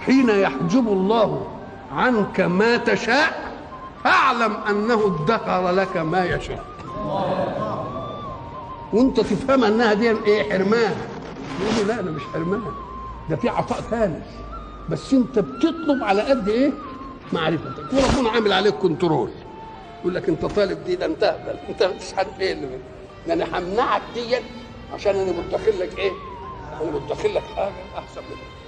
حين يحجب الله عنك ما تشاء فاعلم انه ادخر لك ما يشاء وانت تفهم انها دي ايه حرمان يقول له لا انا مش حرمان ده في عطاء ثاني بس انت بتطلب على قد ايه معرفتك وربنا عامل عليك كنترول يقول لك انت طالب دي ده انت اهبل انت مش عارف ايه اللي ده انا همنعك دي عشان انا مدخل لك ايه؟ انا مدخل لك حاجه احسن منك